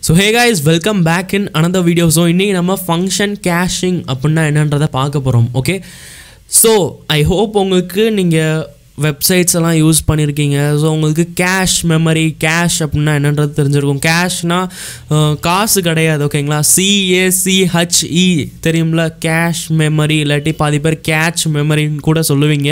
so hey guys welcome back in another video so இன்றைக்கி நம்ம function cashing அப்படின்னா என்னன்றதை பார்க்க போகிறோம் ஓகே ஸோ ஐ ஹோப் உங்களுக்கு நீங்கள் வெப்சைட்ஸ் எல்லாம் யூஸ் பண்ணியிருக்கீங்க ஸோ உங்களுக்கு கேஷ் மெமரி கேஷ் அப்படின்னா என்னன்றது தெரிஞ்சிருக்கும் கேஷ்னா காசு கிடையாது ஓகேங்களா சிஏசிஹெச்இ தெரியும்ல கேஷ் மெமரி இல்லாட்டி பாதி பேர் கேட்ச் மெமரின்னு கூட சொல்லுவீங்க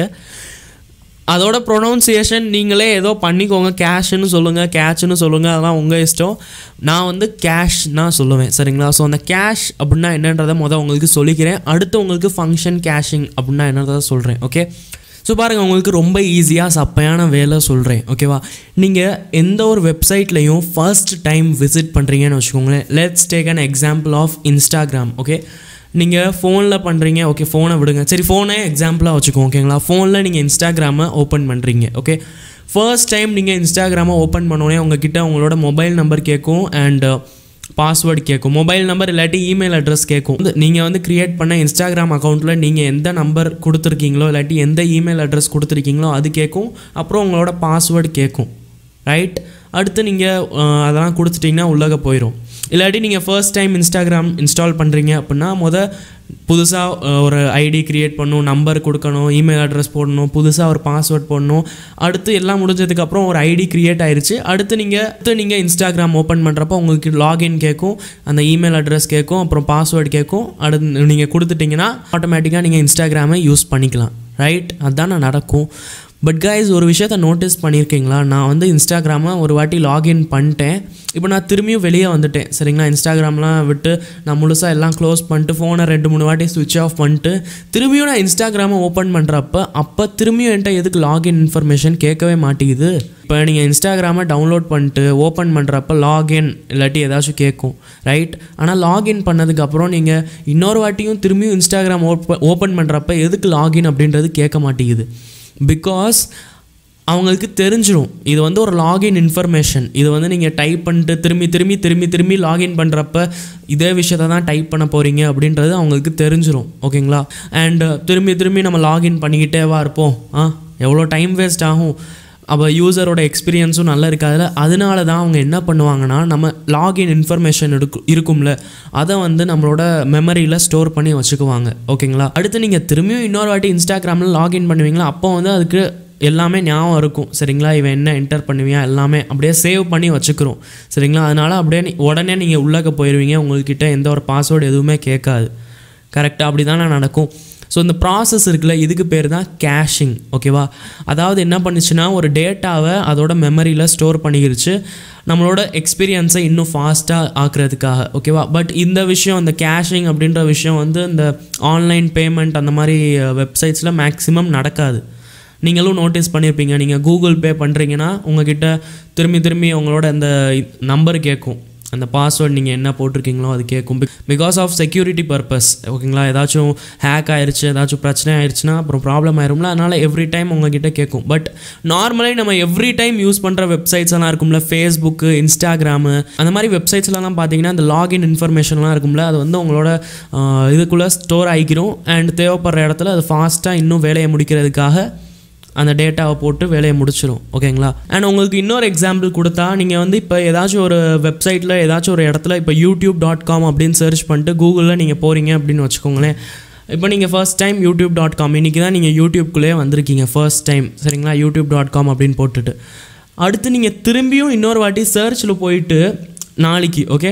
அதோட ப்ரொனவுன்சியேஷன் நீங்களே ஏதோ பண்ணிக்கோங்க கேஷ்னு சொல்லுங்கள் கேட்ச்னு சொல்லுங்கள் அதெல்லாம் உங்கள் இஷ்டம் நான் வந்து கேஷ் தான் சொல்லுவேன் சரிங்களா ஸோ அந்த கேஷ் அப்படின்னா என்னன்றதை முதல் உங்களுக்கு சொல்லிக்கிறேன் அடுத்து உங்களுக்கு ஃபங்க்ஷன் கேஷிங் அப்படின்னா என்னன்றதை சொல்கிறேன் ஓகே ஸோ பாருங்கள் உங்களுக்கு ரொம்ப ஈஸியாக சப்பையான வேலை சொல்கிறேன் ஓகேவா நீங்கள் எந்த ஒரு வெப்சைட்லையும் ஃபர்ஸ்ட் டைம் விசிட் பண்ணுறீங்கன்னு வச்சுக்கோங்களேன் let's take an example of Instagram okay நீங்கள் ஃபோனில் பண்ணுறீங்க ஓகே ஃபோனை விடுங்க சரி ஃபோனே எக்ஸாம்பிளாக வச்சுக்கோங்க ஓகேங்களா ஃபோனில் நீங்கள் இன்ஸ்டாகிராமை ஓப்பன் பண்ணுறீங்க ஓகே ஃபர்ஸ்ட் டைம் நீங்கள் இன்ஸ்டாகிராமை ஓப்பன் பண்ணோடனே உங்ககிட்ட உங்களோட மொபைல் நம்பர் கேட்கும் அண்ட் பாஸ்வேர்டு கேட்கும் மொபைல் நம்பர் இல்லாட்டி இமெயில் அட்ரஸ் கேட்கும் நீங்கள் வந்து க்ரியேட் பண்ண இன்ஸ்டாகிராம் அக்கௌண்ட்டில் நீங்கள் எந்த நம்பர் கொடுத்துருக்கீங்களோ இல்லாட்டி எந்த இமெயில் அட்ரஸ் கொடுத்துருக்கீங்களோ அது கேட்கும் அப்புறம் உங்களோட பாஸ்வேர்டு கேட்கும் ரைட் அடுத்து நீங்கள் அதெல்லாம் கொடுத்துட்டிங்கன்னா உள்ளக போயிடும் இல்லாட்டி நீங்கள் ஃபர்ஸ்ட் டைம் இன்ஸ்டாகிராம் இன்ஸ்டால் பண்ணுறீங்க அப்படின்னா முத புதுசாக ஒரு ஐடி க்ரியேட் பண்ணணும் நம்பர் கொடுக்கணும் இமெயில் அட்ரஸ் போடணும் புதுசாக ஒரு பாஸ்வேர்ட் போடணும் அடுத்து எல்லாம் முடிஞ்சதுக்கப்புறம் ஒரு ஐடி க்ரியேட் ஆயிருச்சு அடுத்து நீங்கள் அடுத்து நீங்கள் இன்ஸ்டாகிராம் ஓப்பன் பண்ணுறப்போ உங்களுக்கு லாகின் கேட்கும் அந்த இமெயில் அட்ரஸ் கேட்கும் அப்புறம் பாஸ்வேர்டு கேட்கும் அடுத்து நீங்கள் கொடுத்துட்டிங்கன்னா ஆட்டோமேட்டிக்காக நீங்கள் இன்ஸ்டாகிராமை யூஸ் பண்ணிக்கலாம் ரைட் அதுதான் நடக்கும் பட் கைஸ் ஒரு விஷயத்த நோட்டீஸ் பண்ணியிருக்கீங்களா நான் வந்து இன்ஸ்டாகிராமை ஒரு வாட்டி லாகின் பண்ணிட்டேன் இப்போ நான் திரும்பியும் வெளியே வந்துட்டேன் சரிங்களா இன்ஸ்டாகிராம்லாம் விட்டு நான் முழுசாக எல்லாம் க்ளோஸ் பண்ணிட்டு ஃபோனை ரெண்டு மூணு வாட்டி சுவிட்ச் ஆஃப் பண்ணிட்டு திரும்பியும் நான் இன்ஸ்டாகிராமை ஓப்பன் பண்ணுறப்ப அப்போ திரும்பியும் என்கிட்ட எதுக்கு லாகின் இன்ஃபர்மேஷன் கேட்கவே மாட்டேங்குது இப்போ நீங்கள் இன்ஸ்டாகிராமை டவுன்லோட் பண்ணிட்டு ஓப்பன் பண்ணுறப்ப லாகின் இல்லாட்டி ஏதாச்சும் கேட்கும் ரைட் ஆனால் லாகின் பண்ணதுக்கப்புறம் நீங்கள் இன்னொரு வாட்டியும் திரும்பியும் இன்ஸ்டாகிராம் ஓப்ப ஓப்பன் பண்ணுறப்ப எதுக்கு லாகின் அப்படின்றது கேட்க மாட்டேங்குது பிகாஸ் அவங்களுக்கு தெரிஞ்சிடும் இது வந்து ஒரு லாகின் இன்ஃபர்மேஷன் இது வந்து நீங்கள் டைப் பண்ணிட்டு திரும்பி திரும்பி திரும்பி திரும்பி லாகின் பண்ணுறப்ப இதே விஷயத்தை தான் டைப் பண்ண போகிறீங்க அப்படின்றது அவங்களுக்கு தெரிஞ்சிடும் ஓகேங்களா அண்ட் திரும்பி திரும்பி நம்ம லாகின் பண்ணிக்கிட்டேவா இருப்போம் ஆ எவ்வளோ டைம் வேஸ்ட் ஆகும் அப்போ யூசரோட எக்ஸ்பீரியன்ஸும் நல்லா இருக்காதுல அதனால தான் அவங்க என்ன பண்ணுவாங்கன்னா நம்ம லாகின் இன்ஃபர்மேஷன் இருக்கு இருக்கும்ல அதை வந்து நம்மளோட மெமரியில் ஸ்டோர் பண்ணி வச்சுக்குவாங்க ஓகேங்களா அடுத்து நீங்கள் திரும்பியும் இன்னொரு வாட்டி இன்ஸ்டாகிராமில் லாகின் பண்ணுவீங்களா அப்போ வந்து அதுக்கு எல்லாமே ஞாபகம் இருக்கும் சரிங்களா இவன் என்ன என்டர் பண்ணுவியா எல்லாமே அப்படியே சேவ் பண்ணி வச்சுக்கிறோம் சரிங்களா அதனால் அப்படியே நீ உடனே நீங்கள் உள்ளக்க போயிடுவீங்க உங்கள்கிட்ட எந்த ஒரு பாஸ்வேர்டு எதுவுமே கேட்காது கரெக்டாக அப்படி தானே நடக்கும் ஸோ இந்த ப்ராசஸ் இருக்குல்ல இதுக்கு பேர் தான் கேஷிங் ஓகேவா அதாவது என்ன பண்ணுச்சுன்னா ஒரு டேட்டாவை அதோட மெமரியில் ஸ்டோர் பண்ணிக்கிருச்சு நம்மளோட எக்ஸ்பீரியன்ஸை இன்னும் ஃபாஸ்ட்டாக ஆக்குறதுக்காக ஓகேவா பட் இந்த விஷயம் இந்த கேஷிங் அப்படின்ற விஷயம் வந்து இந்த ஆன்லைன் பேமெண்ட் அந்த மாதிரி வெப்சைட்ஸில் மேக்ஸிமம் நடக்காது நீங்களும் நோட்டீஸ் பண்ணியிருப்பீங்க நீங்கள் கூகுள் பே பண்ணுறீங்கன்னா உங்ககிட்ட திரும்பி திரும்பி உங்களோட அந்த நம்பர் கேட்கும் அந்த பாஸ்வேர்ட் நீங்கள் என்ன போட்டிருக்கீங்களோ அது கேட்கும் பிகாஸ் ஆஃப் செக்யூரிட்டி பர்பஸ் ஓகேங்களா ஏதாச்சும் ஹேக் ஆயிடுச்சு ஏதாச்சும் பிரச்சனை ஆயிடுச்சுன்னா அப்புறம் ப்ராப்ளம் ஆயிரும்ல அதனால் எவ்ரி டைம் உங்ககிட்ட கேட்கும் பட் நார்மலாக நம்ம எவ்ரி டைம் யூஸ் பண்ணுற வெப்சைட்ஸ் எல்லாம் இருக்கும்ல ஃபேஸ்புக்கு இன்ஸ்டாகிராமு அந்த மாதிரி வெப்சைட்ஸ்லாம் பார்த்தீங்கன்னா அந்த லாகின் இன்ஃபர்மேஷன்லாம் இருக்கும்ல அது வந்து உங்களோட இதுக்குள்ளே ஸ்டோர் ஆகிக்கிறோம் அண்ட் தேவைப்படுற இடத்துல அது ஃபாஸ்ட்டாக இன்னும் வேலையை முடிக்கிறதுக்காக அந்த டேட்டாவை போட்டு வேலையை முடிச்சிடும் ஓகேங்களா அண்ட் உங்களுக்கு இன்னொரு எக்ஸாம்பிள் கொடுத்தா நீங்கள் வந்து இப்போ ஏதாச்சும் ஒரு வெப்சைட்டில் ஏதாச்சும் ஒரு இடத்துல இப்போ யூடியூப் டாட் காம் அப்படின்னு சர்ச் பண்ணிட்டு கூகுளில் நீங்கள் போகிறீங்க அப்படின்னு வச்சுக்கோங்களேன் இப்போ நீங்கள் first time YouTube dot com இன்றைக்கி தான் நீங்கள் யூடியூப்குள்ளேயே வந்திருக்கீங்க ஃபர்ஸ்ட் டைம் சரிங்களா யூடியூப் டாட் காம் அப்படின்னு போட்டுட்டு அடுத்து நீங்கள் திரும்பியும் இன்னொரு வாட்டி சர்ச்சில் போயிட்டு நாளைக்கு ஓகே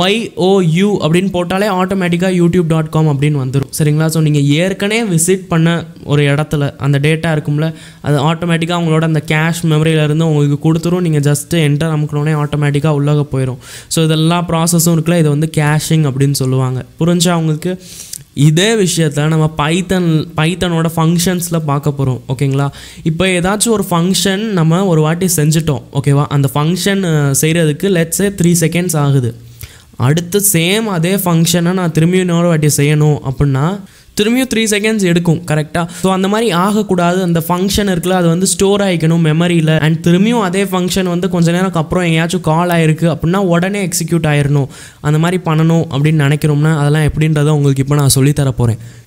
ஒய்ஓயூ அப்படின்னு போட்டாலே ஆட்டோமேட்டிக்காக யூடியூப் டாட் காம் அப்படின்னு வந்துடும் சரிங்களா ஸோ நீங்கள் ஏற்கனவே விசிட் பண்ண ஒரு இடத்துல அந்த டேட்டா இருக்கும்ல அது ஆட்டோமேட்டிக்காக அவங்களோட அந்த கேஷ் மெமரியிலேருந்து உங்களுக்கு கொடுத்துரும் நீங்கள் ஜஸ்ட்டு என்டர் அமுக்கணுன்னே ஆட்டோமேட்டிக்காக உள்ளக போயிடும் ஸோ இதெல்லாம் ப்ராசஸும் இருக்குல்ல இது வந்து கேஷிங் அப்படின்னு சொல்லுவாங்க புரிஞ்சா அவங்களுக்கு இதே விஷயத்த நம்ம பைத்தன் பைத்தனோட ஃபங்க்ஷன்ஸில் பார்க்க போகிறோம் ஓகேங்களா இப்போ ஏதாச்சும் ஒரு ஃபங்க்ஷன் நம்ம ஒரு வாட்டி செஞ்சுட்டோம் ஓகேவா அந்த ஃபங்க்ஷன் செய்கிறதுக்கு லெட்ஸே த்ரீ செகண்ட்ஸ் ஆகுது அடுத்து சேம் அதே ஃபங்க்ஷனை நான் திரும்பியும் இன்னொரு வாட்டி செய்யணும் அப்படின்னா திரும்பியும் த்ரீ செகண்ட்ஸ் எடுக்கும் கரெக்டாக ஸோ அந்த மாதிரி ஆகக்கூடாது அந்த ஃபங்க்ஷன் இருக்குல்ல அது வந்து ஸ்டோர் ஆகிக்கணும் மெமரியில் அண்ட் திரும்பியும் அதே ஃபங்க்ஷன் வந்து கொஞ்ச நேரம் அப்புறம் எங்கேயாச்சும் கால் ஆயிருக்கு அப்படின்னா உடனே எக்ஸிக்யூட் ஆயிடணும் அந்த மாதிரி பண்ணணும் அப்படின்னு நினைக்கிறோம்னா அதெல்லாம் எப்படின்றத உங்களுக்கு இப்போ நான் சொல்லித்தர போகிறேன்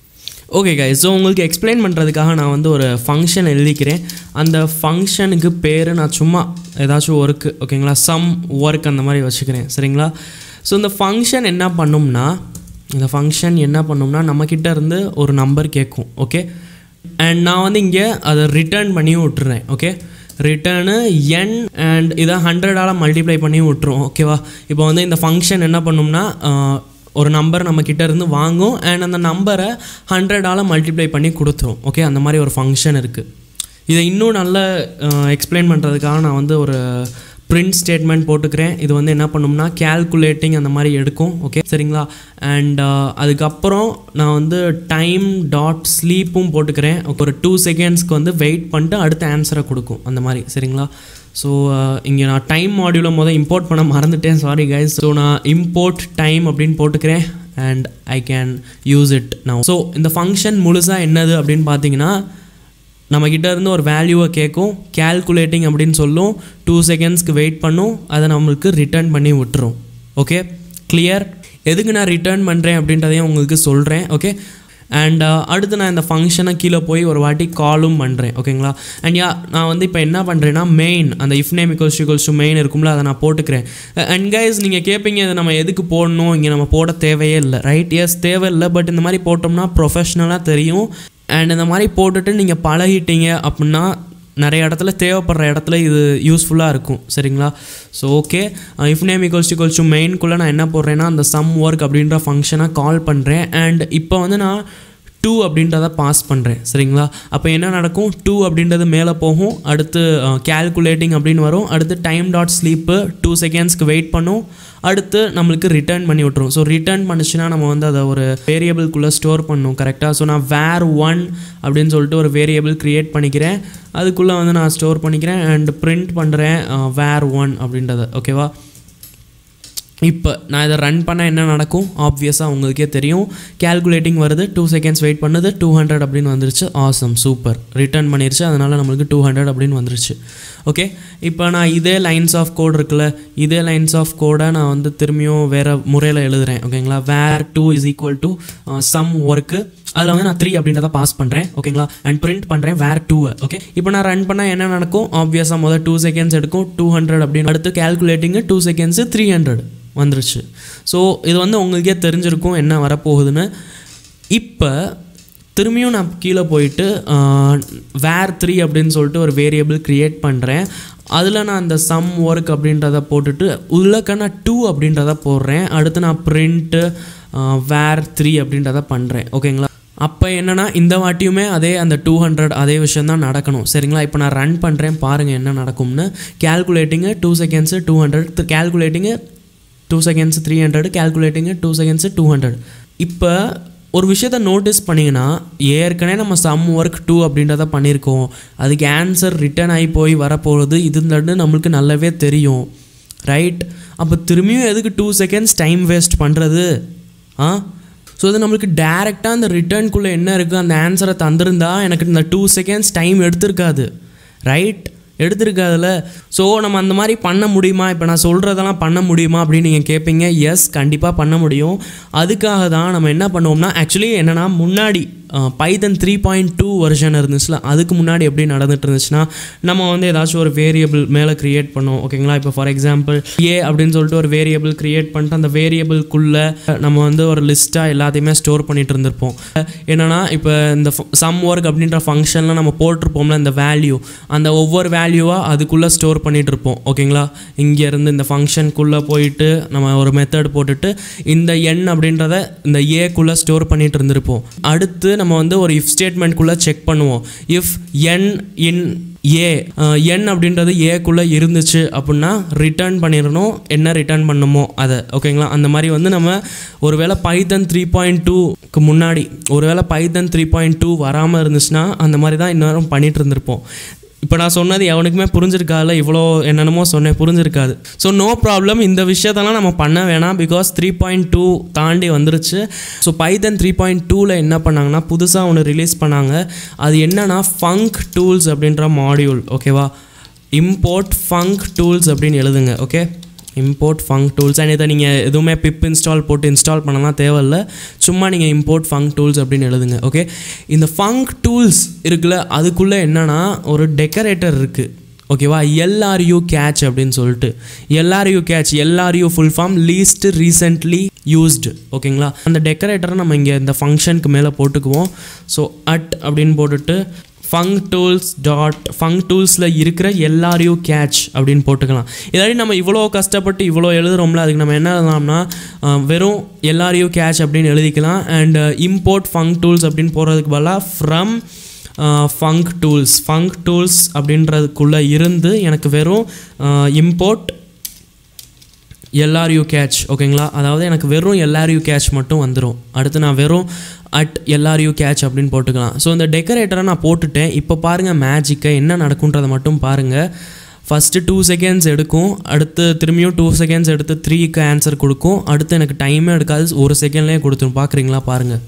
ஓகே guys ஸோ உங்களுக்கு எக்ஸ்பிளைன் பண்ணுறதுக்காக நான் வந்து ஒரு ஃபங்க்ஷன் எழுதிக்கிறேன் அந்த ஃபங்க்ஷனுக்கு பேர் நான் சும்மா ஏதாச்சும் ஒர்க்கு ஓகேங்களா சம் ஒர்க் அந்த மாதிரி வச்சுக்கிறேன் சரிங்களா ஸோ இந்த ஃபங்க்ஷன் என்ன பண்ணும்னா இந்த ஃபங்க்ஷன் என்ன பண்ணும்னா நம்மக்கிட்ட இருந்து ஒரு நம்பர் கேட்கும் ஓகே அண்ட் நான் வந்து இங்கே அதை ரிட்டர்ன் பண்ணியும் விட்டுறேன் ஓகே ரிட்டர்னு என் அண்ட் இதை ஹண்ட்ரடால் மல்டிப்ளை பண்ணி விட்டுரும் ஓகேவா இப்போ வந்து இந்த ஃபங்க்ஷன் என்ன பண்ணும்னா ஆஹ், ஒரு நம்பர் நம்ம கிட்ட இருந்து வாங்கும் அண்ட் அந்த நம்பரை ஹண்ட்ரடால் மல்டிப்ளை பண்ணி கொடுத்துரும் ஓகே அந்த மாதிரி ஒரு ஃபங்க்ஷன் இருக்குது இதை இன்னும் நல்லா எக்ஸ்பிளைன் பண்ணுறதுக்காக நான் வந்து ஒரு பிரிண்ட் ஸ்டேட்மெண்ட் போட்டுக்கிறேன் இது வந்து என்ன பண்ணும்னா கேல்குலேட்டிங் அந்த மாதிரி எடுக்கும் ஓகே சரிங்களா அண்ட் அதுக்கப்புறம் நான் வந்து டைம் டாட் ஸ்லீப்பும் போட்டுக்கிறேன் ஒரு டூ செகண்ட்ஸ்க்கு வந்து வெயிட் பண்ணிட்டு அடுத்த ஆன்சரை கொடுக்கும் அந்த மாதிரி சரிங்களா ஸோ இங்கே நான் டைம் மாடியூலை முதல் இம்போர்ட் பண்ண மறந்துட்டேன் சாரி கைஸ் ஸோ நான் இம்போர்ட் டைம் அப்படின்னு போட்டுக்கிறேன் and I can use it நான் ஸோ இந்த ஃபங்க்ஷன் முழுசாக என்னது அப்படின்னு பார்த்தீங்கன்னா நம்மக்கிட்ட இருந்து ஒரு வேல்யூவை கேட்கும் கேல்குலேட்டிங் அப்படின்னு சொல்லும் டூ செகண்ட்ஸ்க்கு வெயிட் பண்ணும் அதை நம்மளுக்கு ரிட்டர்ன் பண்ணி விட்டுரும் ஓகே கிளியர் எதுக்கு நான் ரிட்டர்ன் பண்ணுறேன் அப்படின்றதையும் உங்களுக்கு சொல்கிறேன் ஓகே அண்ட் அடுத்து நான் இந்த ஃபங்க்ஷனை கீழே போய் ஒரு வாட்டி காலும் பண்ணுறேன் ஓகேங்களா அண்ட் யா நான் வந்து இப்போ என்ன பண்ணுறேன்னா மெயின் அந்த if name equals equals to main இருக்கும்ல அதை நான் போட்டுக்கிறேன் அண்ட் கைஸ் நீங்கள் கேட்பீங்க இதை நம்ம எதுக்கு போடணும் இங்கே நம்ம போட தேவையே இல்லை ரைட் எஸ் தேவையில்லை பட் இந்த மாதிரி போட்டோம்னா ப்ரொஃபஷ்னலாக தெரியும் அண்ட் இந்த மாதிரி போட்டுட்டு நீங்கள் பழகிட்டீங்க அப்படின்னா நிறைய இடத்துல தேவைப்படுற இடத்துல இது யூஸ்ஃபுல்லாக இருக்கும் சரிங்களா so okay if name equals equals to மெயின்குள்ளே நான் என்ன போடுறேன்னா அந்த சம் ஒர்க் அப்படின்ற ஃபங்க்ஷனை கால் பண்ணுறேன் அண்ட் இப்போ வந்து நான் டூ அப்படின்றத பாஸ் பண்ணுறேன் சரிங்களா அப்போ என்ன நடக்கும் டூ அப்படின்றது மேலே போகும் அடுத்து கேல்குலேட்டிங் அப்படின்னு வரும் அடுத்து டைம் டாட் ஸ்லீப்பு டூ செகண்ட்ஸ்க்கு வெயிட் பண்ணும் அடுத்து நம்மளுக்கு ரிட்டர்ன் பண்ணி விட்ரும் ஸோ ரிட்டர்ன் பண்ணுச்சுன்னா நம்ம வந்து அதை ஒரு வேரியபிள்குள்ளே ஸ்டோர் பண்ணும் கரெக்டாக ஸோ நான் வேர் ஒன் அப்படின்னு சொல்லிட்டு ஒரு வேரியபிள் க்ரியேட் பண்ணிக்கிறேன் அதுக்குள்ளே வந்து நான் ஸ்டோர் பண்ணிக்கிறேன் அண்ட் பிரிண்ட் பண்ணுறேன் வேர் ஒன் அப்படின்றத ஓகேவா இப்போ நான் இதை ரன் பண்ண என்ன நடக்கும் ஆப்வியஸாக உங்களுக்கே தெரியும் கேல்குலேட்டிங் வருது டூ செகண்ட்ஸ் வெயிட் பண்ணுது டூ ஹண்ட்ரட் அப்படின்னு வந்துருச்சு ஆசம் சூப்பர் ரிட்டர்ன் பண்ணிருச்சு அதனால் நம்மளுக்கு டூ ஹண்ட்ரட் அப்படின்னு வந்துருச்சு ஓகே இப்போ நான் இதே லைன்ஸ் ஆஃப் கோட் இருக்குல்ல இதே லைன்ஸ் ஆஃப் கோடை நான் வந்து திரும்பியும் வேறு முறையில் எழுதுறேன் ஓகேங்களா where two is equal to sum work அதில் வந்து நான் த்ரீ அப்படின்றத பாஸ் பண்ணுறேன் ஓகேங்களா அண்ட் பிரிண்ட் பண்ணுறேன் வேர் டூ ஓகே இப்போ நான் ரன் பண்ணால் என்ன நடக்கும் ஆப்வியஸாக முதல் டூ செகண்ட்ஸ் எடுக்கும் டூ ஹண்ட்ரட் அப்படின்னு அடுத்து calculating two seconds three hundred வந்துருச்சு ஸோ இது வந்து உங்களுக்கே தெரிஞ்சிருக்கும் என்ன வரப்போகுதுன்னு இப்போ திரும்பியும் நான் கீழே போயிட்டு வேர் த்ரீ அப்படின்னு சொல்லிட்டு ஒரு வேரியபிள் க்ரியேட் பண்ணுறேன் அதில் நான் அந்த சம் ஒர்க் அப்படின்றத போட்டுட்டு உள்ளக்க நான் டூ அப்படின்றத போடுறேன் அடுத்து நான் பிரிண்ட்டு வேர் த்ரீ அப்படின்றத பண்ணுறேன் ஓகேங்களா அப்போ என்னன்னா இந்த வாட்டியுமே அதே அந்த டூ ஹண்ட்ரட் அதே விஷயம் தான் நடக்கணும் சரிங்களா இப்போ நான் ரன் பண்ணுறேன் பாருங்கள் என்ன நடக்கும்னு calculating two seconds two hundred calculating two seconds three hundred calculating two seconds two hundred இப்போ ஒரு விஷயத்த நோட்டீஸ் பண்ணிங்கன்னா ஏற்கனவே நம்ம சம் ஒர்க் டூ அப்படின்றத பண்ணியிருக்கோம் அதுக்கு ஆன்சர் ரிட்டர்ன் ஆகி போய் வரப்போகிறது இதுன்னு நம்மளுக்கு நல்லாவே தெரியும் ரைட் அப்போ திரும்பியும் எதுக்கு டூ செகண்ட்ஸ் டைம் வேஸ்ட் பண்ணுறது ஆ ஸோ அது நம்மளுக்கு டேரெக்டாக அந்த ரிட்டர்னுக்குள்ளே என்ன இருக்குது அந்த ஆன்சரை தந்திருந்தா எனக்கு இந்த டூ செகண்ட்ஸ் டைம் எடுத்திருக்காது ரைட் எடுத்திருக்காதுல ஸோ நம்ம அந்த மாதிரி பண்ண முடியுமா இப்போ நான் சொல்கிறதெல்லாம் பண்ண முடியுமா அப்படின்னு நீங்கள் கேட்பீங்க எஸ் கண்டிப்பாக பண்ண முடியும் அதுக்காக தான் நம்ம என்ன பண்ணுவோம்னா ஆக்சுவலி என்னென்னா முன்னாடி பைத்தன் த்ரீ பாயிண்ட் டூ வருஷன் இருந்துச்சுல அதுக்கு முன்னாடி எப்படி நடந்துட்டு இருந்துச்சுன்னா நம்ம வந்து ஏதாச்சும் ஒரு வேரியபிள் மேலே க்ரியேட் பண்ணோம் ஓகேங்களா இப்போ ஃபார் எக்ஸாம்பிள் ஏ அப்படின்னு சொல்லிட்டு ஒரு வேரியபிள் க்ரியேட் பண்ணிட்டு அந்த வேரியபிள்குள்ளே நம்ம வந்து ஒரு லிஸ்ட்டாக எல்லாத்தையுமே ஸ்டோர் பண்ணிட்டு இருந்திருப்போம் என்னென்னா இப்போ இந்த சம் ஒர்க் அப்படின்ற ஃபங்க்ஷனில் நம்ம போட்டிருப்போம்ல இந்த வேல்யூ அந்த ஒவ்வொரு வேல்யூவாக அதுக்குள்ளே ஸ்டோர் பண்ணிட்டு இருப்போம் ஓகேங்களா இங்கேருந்து இந்த ஃபங்க்ஷனுக்குள்ளே போயிட்டு நம்ம ஒரு மெத்தட் போட்டுட்டு இந்த எண் அப்படின்றத இந்த ஏக்குள்ளே ஸ்டோர் பண்ணிட்டு இருந்திருப்போம் அடுத்து நம்ம வந்து ஒரு இஃப் ஸ்டேட்மெண்ட்குள்ளே செக் பண்ணுவோம் if n in a n அப்படின்றது ஏக்குள்ளே இருந்துச்சு அப்படின்னா ரிட்டர்ன் பண்ணிடணும் என்ன ரிட்டர்ன் பண்ணுமோ அதை ஓகேங்களா அந்த மாதிரி வந்து நம்ம ஒருவேளை பைத்தன் த்ரீ பாயிண்ட் டூக்கு முன்னாடி ஒருவேளை பைத்தன் த்ரீ பாயிண்ட் டூ வராமல் இருந்துச்சுன்னா அந்த மாதிரி தான் இன்னும் பண்ணிட்டு இருந்திருப்போம் இப்போ நான் சொன்னது எவனுக்குமே புரிஞ்சிருக்காதுல இவ்வளோ என்னென்னமோ சொன்னேன் புரிஞ்சிருக்காது ஸோ நோ ப்ராப்ளம் இந்த விஷயத்தெல்லாம் நம்ம பண்ண வேணாம் பிகாஸ் த்ரீ பாயிண்ட் டூ தாண்டி வந்துருச்சு ஸோ பைத்தன் த்ரீ பாயிண்ட் டூவில் என்ன பண்ணாங்கன்னா புதுசாக ஒன்று ரிலீஸ் பண்ணாங்க அது என்னன்னா ஃபங்க் டூல்ஸ் அப்படின்ற மாடியூல் ஓகேவா இம்போர்ட் ஃபங்க் டூல்ஸ் அப்படின்னு எழுதுங்க okay import functools and இதை நீங்கள் எதுவுமே பிப் இன்ஸ்டால் போட்டு இன்ஸ்டால் பண்ணலாம் தேவையில்ல சும்மா நீங்கள் இம்போர்ட் ஃபங்க் டூல்ஸ் அப்படின்னு எழுதுங்க ஓகே இந்த ஃபங்க் டூல்ஸ் இருக்குல்ல அதுக்குள்ளே என்னென்னா ஒரு டெக்கரேட்டர் இருக்குது ஓகேவா எல்ஆர்யூ கேட்ச் அப்படின்னு சொல்லிட்டு LRU cache LRU full form least recently used ஓகேங்களா அந்த டெக்கரேட்டரை நம்ம இங்கே இந்த ஃபங்க்ஷனுக்கு மேலே போட்டுக்குவோம் ஸோ அட் அப்படின்னு போட்டுட்டு ஃபங் டூல்ஸ் டாட் ஃபங் டூல்ஸில் இருக்கிற எல்ஆர்யூ கேட்ச் அப்படின்னு போட்டுக்கலாம் இதாடி நம்ம இவ்வளோ கஷ்டப்பட்டு இவ்வளோ எழுதுகிறோம்ல அதுக்கு நம்ம என்ன எழுதலாம்னா அஹ், வெறும் எல்ஆர்யூ கேட்ச் அப்படின்னு எழுதிக்கலாம் அண்ட் இம்போர்ட் ஃபங் டூல்ஸ் அப்படின்னு போடுறதுக்கு பதிலாக from functools functools அப்படின்றதுக்குள்ளே இருந்து எனக்கு வெறும் இம்போர்ட் எல்ஆர்யூ கேட்ச் ஓகேங்களா அதாவது எனக்கு வெறும் எல்ஆர்யூ கேட்ச் மட்டும் வந்துடும் அடுத்து நான் வெறும் அட் எல்ஆர்யூ கேட்ச் அப்படின்னு போட்டுக்கலாம் ஸோ இந்த டெக்கரேட்டரை நான் போட்டுட்டேன் இப்போ பாருங்கள் மேஜிக்கை என்ன நடக்குன்றதை மட்டும் பாருங்கள் ஃபஸ்ட்டு டூ செகண்ட்ஸ் எடுக்கும் அடுத்து திரும்பியும் டூ செகண்ட்ஸ் எடுத்து த்ரீக்கு ஆன்சர் கொடுக்கும் அடுத்து எனக்கு டைமே எடுக்காது ஒரு செகண்ட்லேயே கொடுத்துரும் பார்க்குறீங்களா பாருங்கள்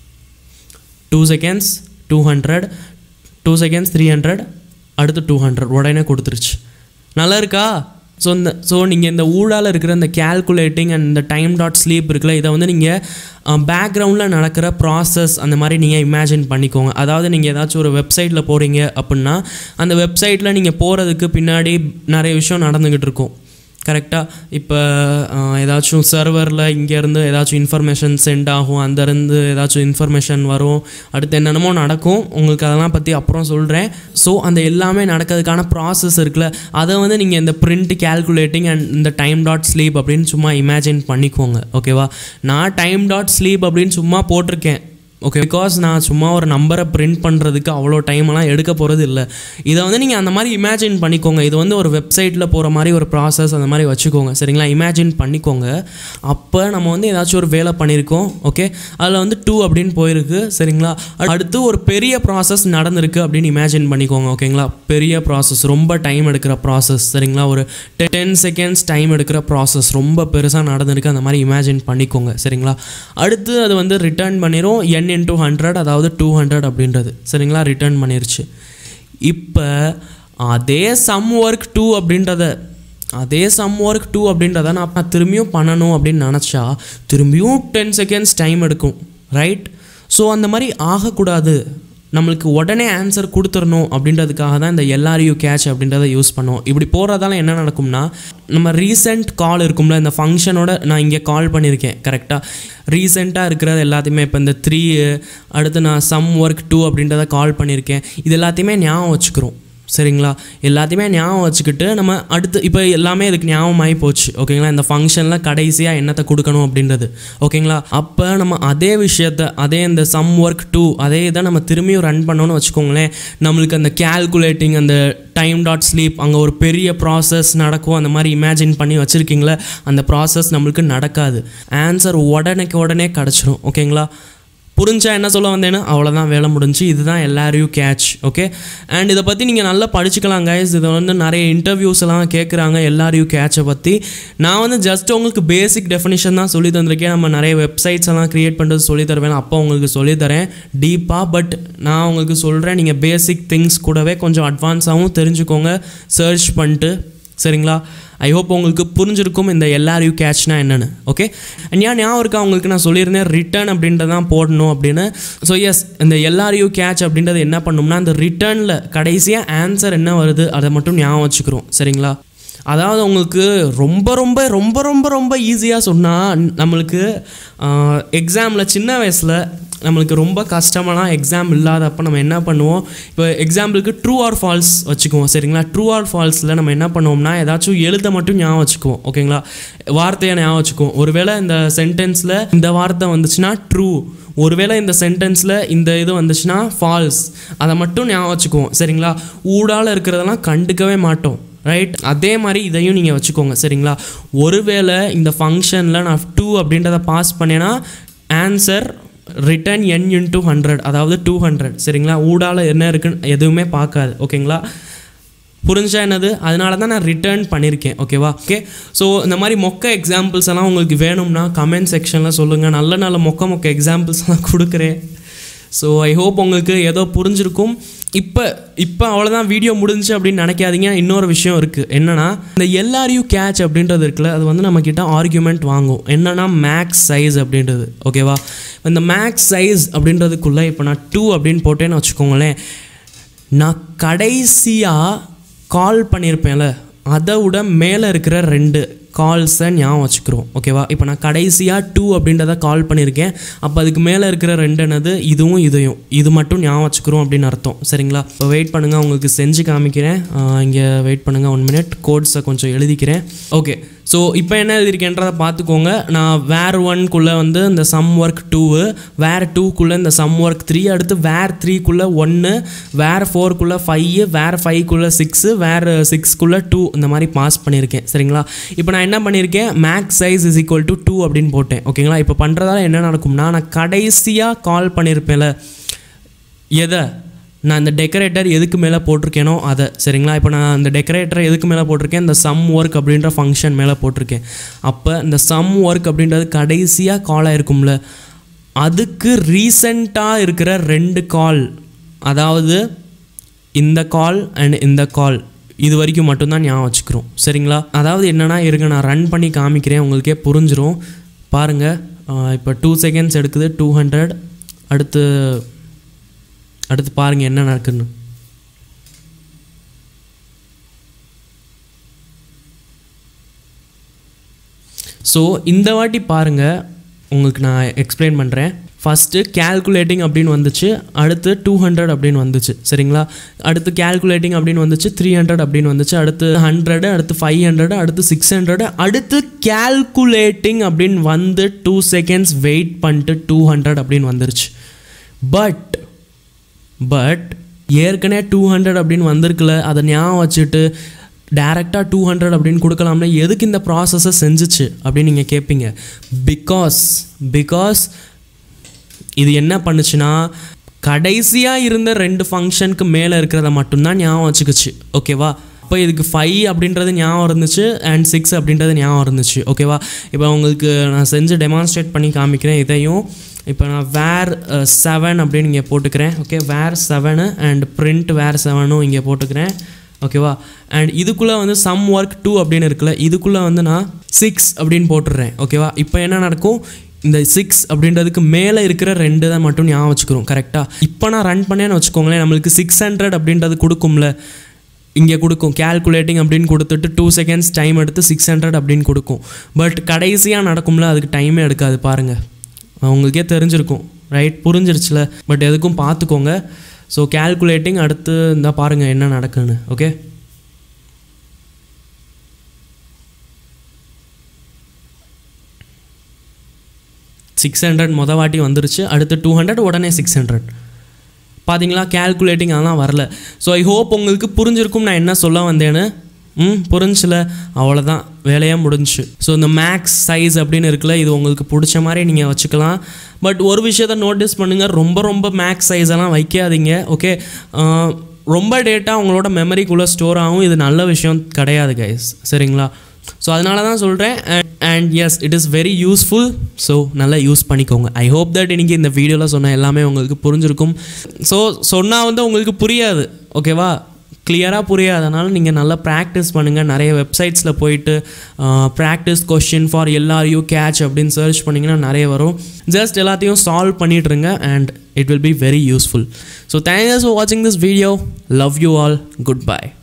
two seconds two hundred two seconds three hundred அடுத்து டூ ஹண்ட்ரட் உடனே கொடுத்துருச்சு நல்லா இருக்கா ஸோ இந்த ஸோ நீங்கள் இந்த ஊழால் இருக்கிற இந்த கேல்குலேட்டிங் அண்ட் இந்த டைம் டாட் ஸ்லீப் இருக்குல்ல இதை வந்து நீங்கள் பேக்ரவுண்டில் நடக்கிற ப்ராசஸ் அந்த மாதிரி நீங்கள் இமேஜின் பண்ணிக்கோங்க அதாவது நீங்கள் ஏதாச்சும் ஒரு வெப்சைட்டில் போகிறீங்க அப்படின்னா அந்த வெப்சைட்டில் நீங்கள் போகிறதுக்கு பின்னாடி நிறைய விஷயம் நடந்துக்கிட்டு இருக்கும் கரெக்டாக இப்போ ஏதாச்சும் சர்வரில் இங்கேருந்து ஏதாச்சும் இன்ஃபர்மேஷன் சென்ட் ஆகும் அந்தேருந்து ஏதாச்சும் இன்ஃபர்மேஷன் வரும் அடுத்து என்னென்னமோ நடக்கும் உங்களுக்கு அதெல்லாம் பற்றி அப்புறம் சொல்கிறேன் ஸோ அந்த எல்லாமே நடக்கிறதுக்கான ப்ராசஸ் இருக்குல்ல அதை வந்து நீங்கள் இந்த பிரிண்ட் கேல்குலேட்டிங் அண்ட் இந்த டைம் டாட் ஸ்லீப் அப்படின்னு சும்மா இமேஜின் பண்ணிக்கோங்க ஓகேவா நான் டைம் டாட் ஸ்லீப் அப்படின்னு சும்மா போட்டிருக்கேன் ஓகே பிகாஸ் நான் சும்மா ஒரு நம்பரை பிரிண்ட் பண்ணுறதுக்கு அவ்வளோ டைமெல்லாம் எடுக்க போகிறது இல்லை இதை வந்து நீங்கள் அந்த மாதிரி இமேஜின் பண்ணிக்கோங்க இது வந்து ஒரு வெப்சைட்டில் போகிற மாதிரி ஒரு ப்ராசஸ் அந்த மாதிரி வச்சுக்கோங்க சரிங்களா இமேஜின் பண்ணிக்கோங்க அப்போ நம்ம வந்து ஏதாச்சும் ஒரு வேலை பண்ணியிருக்கோம் ஓகே அதில் வந்து டூ அப்படின்னு போயிருக்கு சரிங்களா அடுத்து ஒரு பெரிய ப்ராசஸ் நடந்திருக்கு அப்படின்னு இமேஜின் பண்ணிக்கோங்க ஓகேங்களா பெரிய ப்ராசஸ் ரொம்ப டைம் எடுக்கிற ப்ராசஸ் சரிங்களா ஒரு டென் செகண்ட்ஸ் டைம் எடுக்கிற ப்ராசஸ் ரொம்ப பெருசாக நடந்திருக்கு அந்த மாதிரி இமேஜின் பண்ணிக்கோங்க சரிங்களா அடுத்து அது வந்து ரிட்டர்ன் பண்ணிடும் என் இன்டூ ஹண்ட்ரட் அதாவது டூ ஹண்ட்ரட் அப்படின்றது சரிங்களா ரிட்டர்ன் பண்ணிருச்சு இப்போ அதே சம் ஒர்க் டூ அப்படின்றத அதே சம் ஒர்க் டூ அப்படின்றத நான் அப்ப திரும்பியும் பண்ணணும் அப்படின்னு நினச்சா திரும்பியும் டென் செகண்ட்ஸ் டைம் எடுக்கும் ரைட் ஸோ அந்த மாதிரி ஆகக்கூடாது நம்மளுக்கு உடனே ஆன்சர் கொடுத்துடணும் அப்படின்றதுக்காக தான் இந்த எல்ஆர்யூ கேட்ச் அப்படின்றத யூஸ் பண்ணுவோம் இப்படி போகிறதால என்ன நடக்கும்னா நம்ம ரீசெண்ட் கால் இருக்கும்ல இந்த ஃபங்க்ஷனோட நான் இங்கே கால் பண்ணியிருக்கேன் கரெக்டாக ரீசெண்டாக இருக்கிறது எல்லாத்தையுமே இப்போ இந்த த்ரீ அடுத்து நான் சம் ஒர்க் டூ அப்படின்றத கால் பண்ணியிருக்கேன் இது எல்லாத்தையுமே ஞாபகம் வச்சுக்கிறோம் சரிங்களா எல்லாத்தையுமே ஞாபகம் வச்சுக்கிட்டு நம்ம அடுத்து இப்போ எல்லாமே இதுக்கு ஞாபகமாகி போச்சு ஓகேங்களா இந்த ஃபங்க்ஷனில் கடைசியாக என்னத்தை கொடுக்கணும் அப்படின்றது ஓகேங்களா அப்போ நம்ம அதே விஷயத்த அதே இந்த சம் ஒர்க் டூ அதே இதை நம்ம திரும்பியும் ரன் பண்ணோன்னு வச்சுக்கோங்களேன் நம்மளுக்கு அந்த கேல்குலேட்டிங் அந்த டைம் டாட் ஸ்லீப் அங்கே ஒரு பெரிய ப்ராசஸ் நடக்கும் அந்த மாதிரி இமேஜின் பண்ணி வச்சுருக்கீங்களே அந்த ப்ராசஸ் நம்மளுக்கு நடக்காது ஆன்சர் உடனேக்கு உடனே கிடச்சிரும் ஓகேங்களா புரிஞ்சா என்ன சொல்ல வந்தேன்னு அவ்வளோதான் வேலை முடிஞ்சு இதுதான் எல்லாரையும் கேட்ச் ஓகே அண்ட் இதை பற்றி நீங்கள் நல்லா படிச்சுக்கலாம் கைஸ் இதை வந்து நிறைய இன்டர்வியூஸ் எல்லாம் கேட்குறாங்க எல்லாரையும் கேட்சை பற்றி நான் வந்து ஜஸ்ட் உங்களுக்கு பேசிக் டெஃபினிஷன் தான் சொல்லி தந்திருக்கேன் நம்ம நிறைய வெப்சைட்ஸ் எல்லாம் க்ரியேட் பண்ணுறது சொல்லி தருவேன் அப்போ உங்களுக்கு சொல்லி தரேன் டீப்பாக பட் நான் உங்களுக்கு சொல்கிறேன் நீங்கள் பேசிக் திங்ஸ் கூடவே கொஞ்சம் அட்வான்ஸாகவும் தெரிஞ்சுக்கோங்க சர்ச் பண்ணிட்டு சரிங்களா ஐ ஹோப் உங்களுக்கு புரிஞ்சிருக்கும் இந்த எல்லாரையும் கேட்ச்னா என்னென்னு ஓகே அண்ட் ஏன் ஞாபகம் இருக்கா உங்களுக்கு நான் சொல்லியிருந்தேன் ரிட்டர்ன் அப்படின்றதான் போடணும் அப்படின்னு ஸோ எஸ் இந்த எல்லாரையும் கேட்ச் அப்படின்றது என்ன பண்ணோம்னா அந்த ரிட்டர்னில் கடைசியாக ஆன்சர் என்ன வருது அதை மட்டும் ஞாபகம் வச்சுக்கிறோம் சரிங்களா அதாவது உங்களுக்கு ரொம்ப ரொம்ப ரொம்ப ரொம்ப ரொம்ப ஈஸியாக சொன்னால் நம்மளுக்கு எக்ஸாமில் சின்ன வயசில் நம்மளுக்கு ரொம்ப கஷ்டமான எக்ஸாம் இல்லாதப்போ நம்ம என்ன பண்ணுவோம் இப்போ எக்ஸாம்பிளுக்கு ட்ரூ ஆர் ஃபால்ஸ் வச்சுக்குவோம் சரிங்களா ட்ரூ ஆர் ஃபால்ஸில் நம்ம என்ன பண்ணுவோம்னா ஏதாச்சும் எழுத மட்டும் ஞாபகம் வச்சுக்குவோம் ஓகேங்களா வார்த்தையை ஞாபகம் வச்சுக்குவோம் ஒருவேளை இந்த சென்டென்ஸில் இந்த வார்த்தை வந்துச்சுன்னா ட்ரூ ஒருவேளை இந்த சென்டென்ஸில் இந்த இது வந்துச்சுன்னா ஃபால்ஸ் அதை மட்டும் ஞாபகம் வச்சுக்குவோம் சரிங்களா ஊடால இருக்கிறதெல்லாம் கண்டுக்கவே மாட்டோம் ரைட் அதே மாதிரி இதையும் நீங்கள் வச்சுக்கோங்க சரிங்களா ஒருவேளை இந்த ஃபங்க்ஷனில் நான் டூ அப்படின்றத பாஸ் பண்ணேன்னா answer return n into hundred அதாவது டூ ஹண்ட்ரட் சரிங்களா ஊடால என்ன இருக்குன்னு எதுவுமே பார்க்காது ஓகேங்களா புரிஞ்சா என்னது அதனால தான் நான் ரிட்டர்ன் பண்ணியிருக்கேன் ஓகேவா ஓகே ஸோ இந்த மாதிரி மொக்க எக்ஸாம்பிள்ஸ் எல்லாம் உங்களுக்கு வேணும்னா கமெண்ட் செக்ஷனில் சொல்லுங்கள் நல்ல நல்ல மொக்க மொக்க எக்ஸாம்பிள்ஸ் எல்லாம் கொடுக்குறேன் ஸோ ஐ ஹோப் உங்களுக்கு ஏதோ புரிஞ்சிருக்கும் இப்போ இப்போ அவ்வளோதான் வீடியோ முடிஞ்சுச்சு அப்படின்னு நினைக்காதீங்க இன்னொரு விஷயம் இருக்குது என்னன்னா இந்த எல்லாரையும் கேட்ச் அப்படின்றது இருக்குல்ல அது வந்து நம்மக்கிட்ட ஆர்கியூமெண்ட் வாங்கும் என்னன்னா மேக்ஸ் சைஸ் அப்படின்றது ஓகேவா இந்த மேக்ஸ் சைஸ் அப்படின்றதுக்குள்ளே இப்போ நான் டூ அப்படின்னு போட்டேன்னு வச்சுக்கோங்களேன் நான் கடைசியாக கால் பண்ணியிருப்பேன்ல அதை விட மேலே இருக்கிற ரெண்டு கால்ஸை ஞாபகம் வச்சுக்கிறோம் ஓகேவா இப்போ நான் கடைசியாக டூ அப்படின்றத கால் பண்ணியிருக்கேன் அப்போ அதுக்கு மேலே இருக்கிற ரெண்டு என்னது இதுவும் இதையும் இது மட்டும் ஞாபகம் வச்சுக்கிறோம் அப்படின்னு அர்த்தம் சரிங்களா இப்போ வெயிட் பண்ணுங்கள் உங்களுக்கு செஞ்சு காமிக்கிறேன் இங்கே வெயிட் பண்ணுங்கள் ஒன் மினிட் கோட்ஸை கொஞ்சம் எழுதிக்கிறேன் ஓகே ஸோ இப்போ என்ன எழுதியிருக்கேன்றதை பார்த்துக்கோங்க நான் வேர் ஒன்குள்ளே வந்து இந்த சம் ஒர்க் டூவு வேர் டூக்குள்ளே இந்த சம் ஒர்க் த்ரீ அடுத்து வேர் த்ரீக்குள்ளே ஒன்று வேர் ஃபோர்க்குள்ளே ஃபைவ் வேர் ஃபைவ்க்குள்ளே சிக்ஸு வேர் சிக்ஸ்க்குள்ளே டூ இந்த மாதிரி பாஸ் பண்ணியிருக்கேன் சரிங்களா இப்போ நான் என்ன பண்ணியிருக்கேன் max size is equal to two அப்படின்னு போட்டேன் ஓகேங்களா இப்போ பண்ணுறதால என்ன நடக்கும்னா நான் கடைசியாக கால் பண்ணியிருப்பேன்ல எதை நான் இந்த டெக்கரேட்டர் எதுக்கு மேலே போட்டிருக்கேனோ அதை சரிங்களா இப்போ நான் இந்த டெக்கரேட்டரை எதுக்கு மேலே போட்டிருக்கேன் இந்த சம் ஒர்க் அப்படின்ற ஃபங்க்ஷன் மேலே போட்டிருக்கேன் அப்போ இந்த சம் ஒர்க் அப்படின்றது கடைசியாக கால் ஆயிருக்கும்ல அதுக்கு ரீசண்டாக இருக்கிற ரெண்டு கால் அதாவது இந்த கால் அண்ட் இந்த கால் இது வரைக்கும் மட்டும்தான் ஞாபகம் வச்சுக்கிறோம் சரிங்களா அதாவது என்னென்னா இருங்க நான் ரன் பண்ணி காமிக்கிறேன் உங்களுக்கே புரிஞ்சிரும் பாருங்கள் இப்போ டூ செகண்ட்ஸ் எடுக்குது டூ ஹண்ட்ரட் அடுத்து அடுத்து பாருங்கள் என்ன நடக்குன்னு ஸோ இந்த வாட்டி பாருங்கள் உங்களுக்கு நான் எக்ஸ்பிளைன் பண்ணுறேன் ஃபஸ்ட்டு கேல்குலேட்டிங் அப்படின்னு வந்துச்சு அடுத்து டூ ஹண்ட்ரட் அப்படின்னு வந்துச்சு சரிங்களா அடுத்து கேல்குலேட்டிங் அப்படின்னு வந்துச்சு த்ரீ ஹண்ட்ரட் அப்படின்னு வந்துச்சு அடுத்து ஹண்ட்ரடு அடுத்து ஃபைவ் ஹண்ட்ரடு அடுத்து சிக்ஸ் ஹண்ட்ரடு அடுத்து கேல்குலேட்டிங் அப்படின்னு வந்து டூ செகண்ட்ஸ் வெயிட் பண்ணிட்டு டூ ஹண்ட்ரட் அப்படின்னு வந்துருச்சு பட் பட் ஏற்கனவே டூ ஹண்ட்ரட் அப்படின்னு வந்திருக்குல அதை ஞாபகம் வச்சுட்டு டேரெக்டாக டூ ஹண்ட்ரட் அப்படின்னு கொடுக்கலாம்னா எதுக்கு இந்த ப்ராசஸை செஞ்சுச்சு அப்படின்னு நீங்கள் கேட்பீங்க பிகாஸ் பிகாஸ் இது என்ன பண்ணுச்சுன்னா கடைசியாக இருந்த ரெண்டு ஃபங்க்ஷனுக்கு மேலே இருக்கிறத மட்டும்தான் ஞாபகம் வச்சுக்குச்சு ஓகேவா அப்போ இதுக்கு ஃபைவ் அப்படின்றது ஞாபகம் இருந்துச்சு அண்ட் சிக்ஸ் அப்படின்றது ஞாபகம் இருந்துச்சு ஓகேவா இப்போ உங்களுக்கு நான் செஞ்சு டெமான்ஸ்ட்ரேட் பண்ணி காமிக்கிறேன் இதையும் இப்போ நான் வேர் செவன் அப்படின்னு இங்கே போட்டுக்கிறேன் okay where seven and print where செவனும் இங்கே போட்டுக்கிறேன் ஓகேவா அண்ட் இதுக்குள்ளே வந்து சம் ஒர்க் டூ அப்படின்னு இருக்குல்ல இதுக்குள்ளே வந்து நான் சிக்ஸ் அப்படின்னு போட்டுடுறேன் ஓகேவா இப்போ என்ன நடக்கும் இந்த சிக்ஸ் அப்படின்றதுக்கு மேலே இருக்கிற ரெண்டு தான் மட்டும் ஞாபகம் வச்சுக்கிறோம் கரெக்டாக இப்போ நான் ரன் பண்ணேன்னு வச்சுக்கோங்களேன் நம்மளுக்கு சிக்ஸ் ஹண்ட்ரட் அப்படின்றது கொடுக்கும்ல இங்கே கொடுக்கும் கேல்குலேட்டிங் அப்படின்னு கொடுத்துட்டு டூ செகண்ட்ஸ் டைம் எடுத்து சிக்ஸ் ஹண்ட்ரட் அப்படின்னு கொடுக்கும் பட் கடைசியாக நடக்கும்ல அதுக்கு டைமே எடுக்காது பாருங்கள் உங்களுக்கே தெரிஞ்சிருக்கும் ரைட் புரிஞ்சிருச்சுல பட் எதுக்கும் பார்த்துக்கோங்க ஸோ கேல்குலேட்டிங் அடுத்து இந்த பாருங்கள் என்ன நடக்குன்னு ஓகே சிக்ஸ் ஹண்ட்ரட் மொதல் வாட்டி வந்துருச்சு அடுத்து டூ ஹண்ட்ரட் உடனே சிக்ஸ் ஹண்ட்ரட் பார்த்தீங்களா கேல்குலேட்டிங் அதெல்லாம் வரல ஸோ ஐ ஹோப் உங்களுக்கு புரிஞ்சிருக்கும் நான் என்ன சொல்ல வந்தேன்னு ம் புரிஞ்சில அவ்வளோதான் வேலையாக முடிஞ்சுச்சு ஸோ இந்த மேக்ஸ் சைஸ் அப்படின்னு இருக்குல்ல இது உங்களுக்கு பிடிச்ச மாதிரி நீங்கள் வச்சுக்கலாம் பட் ஒரு விஷயத்த நோட்டீஸ் பண்ணுங்கள் ரொம்ப ரொம்ப மேக்ஸ் சைஸ் எல்லாம் வைக்காதீங்க ஓகே ரொம்ப டேட்டா உங்களோட மெமரிக்குள்ளே ஸ்டோர் ஆகும் இது நல்ல விஷயம் கிடையாது கைஸ் சரிங்களா ஸோ அதனால தான் சொல்கிறேன் and yes it is very useful so நல்லா யூஸ் பண்ணிக்கோங்க ஐ ஹோப் தட் இன்றைக்கி இந்த வீடியோவில் சொன்ன எல்லாமே உங்களுக்கு புரிஞ்சிருக்கும் ஸோ சொன்னால் வந்து உங்களுக்கு புரியாது ஓகேவா கிளியராக புரியாதனால நீங்கள் நல்லா ப்ராக்டிஸ் பண்ணுங்கள் நிறைய வெப்சைட்ஸில் போயிட்டு ப்ராக்டிஸ் கொஷின் ஃபார் எல்லாரையும் கேட்ச் அப்படின்னு சர்ச் பண்ணிங்கன்னா நிறைய வரும் ஜஸ்ட் எல்லாத்தையும் சால்வ் பண்ணிட்டுருங்க and it will be very useful so thanks for வாட்சிங் this video love you all good by